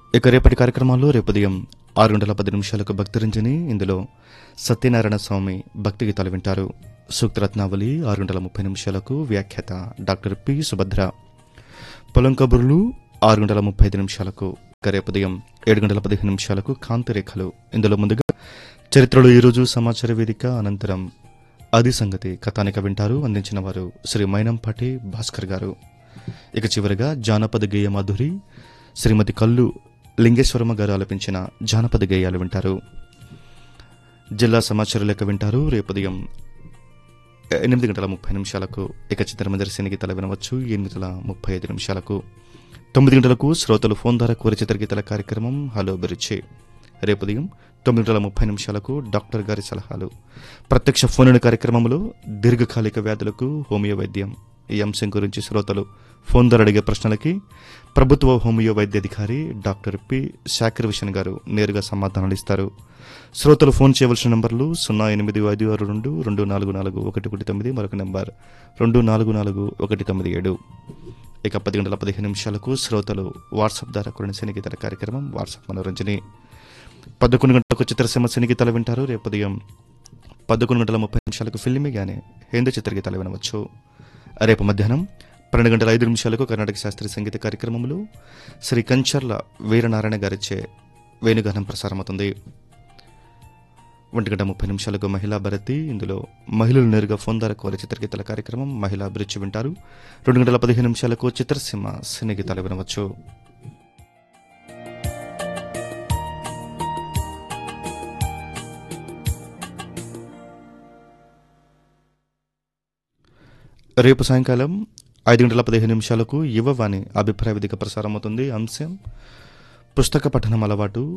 ఇక రేపటి కార్యక్రమాల్లో రేపు ఉదయం ఆరు గంటల పది నిమిషాలకు భక్తిరంజని ఇందులో సత్యనారాయణ స్వామి భక్తి గీతాలు వింటారు సూక్తరత్నావళి ఆరు గంటల ముప్పై నిమిషాలకు వ్యాఖ్యాత డాక్టర్ పి సుభద్ర పొలం కబుర్లు ఆరు గంటల ముప్పై ఐదు నిమిషాలకు ఇక రేపు ఉదయం ఏడు గంటల పదిహేను నిమిషాలకు కాంతి రేఖలు ఇందులో ముందుగా చరిత్రలో ఈరోజు సమాచార వేదిక అనంతరం అది సంగతి కథానిక వింటారు అందించిన వారు శ్రీ మైనంపాటి భాస్కర్ గారు ఇక చివరిగా జానపద గేయ మాధురి శ్రీమతి కల్లు లింగేశ్వరమ్మ గారు ఆలపించిన జానపద గేయాలు వింటారు జిల్లా సమాచార లెక్క వింటారు రేపు ఉదయం ఎనిమిది గంటల ముప్పై నిమిషాలకు ఇక చిత్రమంజరి సినీ గీతాలు వినవచ్చు ఎనిమిది గంటల ముప్పై ఐదు నిమిషాలకు తొమ్మిది గంటలకు శ్రోతలు ఫోన్ ద్వారా కోరి చిత్రగీతాల కార్యక్రమం హలో బిరుచి రేపు ఉదయం తొమ్మిది గంటల ముప్పై నిమిషాలకు డాక్టర్ గారి సలహాలు ప్రత్యక్ష ఫోన్ కార్యక్రమంలో దీర్ఘకాలిక వ్యాధులకు హోమియో వైద్యం ఈ అంశం గురించి శ్రోతలు ఫోన్ ద్వారా అడిగే ప్రశ్నలకి ప్రభుత్వ హోమియో వైద్యాధికారి డాక్టర్ పి శాకిర్ విషన్ గారు నేరుగా సమాధానాలు ఇస్తారు శ్రోతలు ఫోన్ చేయవలసిన నంబర్లు సున్నా ఎనిమిది ఐదు ఆరు రెండు రెండు నాలుగు నాలుగు ఒకటి ఒకటి తొమ్మిది మరొక నంబర్ రెండు నాలుగు నాలుగు ఒకటి తొమ్మిది ఏడు ఇక పది గంటల పదిహేను నిమిషాలకు శ్రోతలు వాట్సాప్ ద్వారా కొన్ని సినిగీతల కార్యక్రమం వాట్సాప్ మనోరంజని పదకొండు గంటలకు చిత్రసీమ సినిగీతాలు వింటారు రేపు ఉదయం పదకొండు గంటల ముప్పై నిమిషాలకు ఫిల్మిగానే హిందీ చిత్రగీతాలు వినవచ్చు రేపు మధ్యాహ్నం పన్నెండు గంటల ఐదు నిమిషాలకు కర్ణాటక శాస్త్రీయ సంగీత కార్యక్రమంలో శ్రీ కంచర్ల వీరనారాయణ గారిచే వేణుగానం ప్రసారమవుతుంది ఒంటి గంట ముప్పై నిమిషాలకు మహిళా భారతి ఇందులో మహిళలు నేరుగా ఫోన్ ద్వారా కోరే చిత్రగీతాల కార్యక్రమం మహిళా అభిరుచి వింటారు రెండు గంటల పదిహేను నిమిషాలకు చిత్రసీమ సినీ గీతాలు వినవచ్చు రేపు సాయంకాలం ఐదు గంటల పదిహేను నిమిషాలకు యువవాణి అభిప్రాయ వేదిక ప్రసారం అవుతుంది అంశం పుస్తక పఠనం అలవాటు